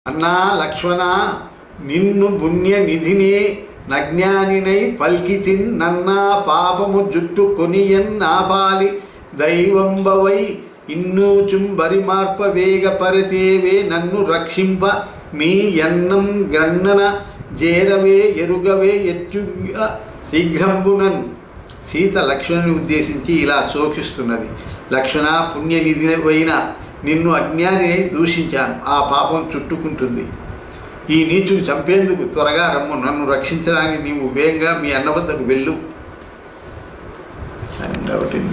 అన్నా లక్ష్మణ నిన్ను పుణ్య నిధినే నజ్ఞానినై పల్కితిన్ నన్నా పాపము జుట్టు కొనియన్ నాపాలి దైవంబవై ఇన్నూచుం బరిమార్ప వేగ పరితేవే నన్ను రక్షింప మీ ఎన్నం గణన జేరవే ఎరుగవే ఎత్తుగ శీఘ్రంబునన్ సీత లక్ష్మణుని ఉద్దేశించి ఇలా శోకిస్తున్నది లక్ష్మణ పుణ్యనిధివైన నిన్ను అజ్ఞానిని దూషించాను ఆ పాపం చుట్టుకుంటుంది ఈ నీచుని చంపేందుకు త్వరగా రమ్ము నన్ను రక్షించడానికి నీవు వేగంగా మీ అన్న వద్దకు వెళ్ళు అని ఒకటి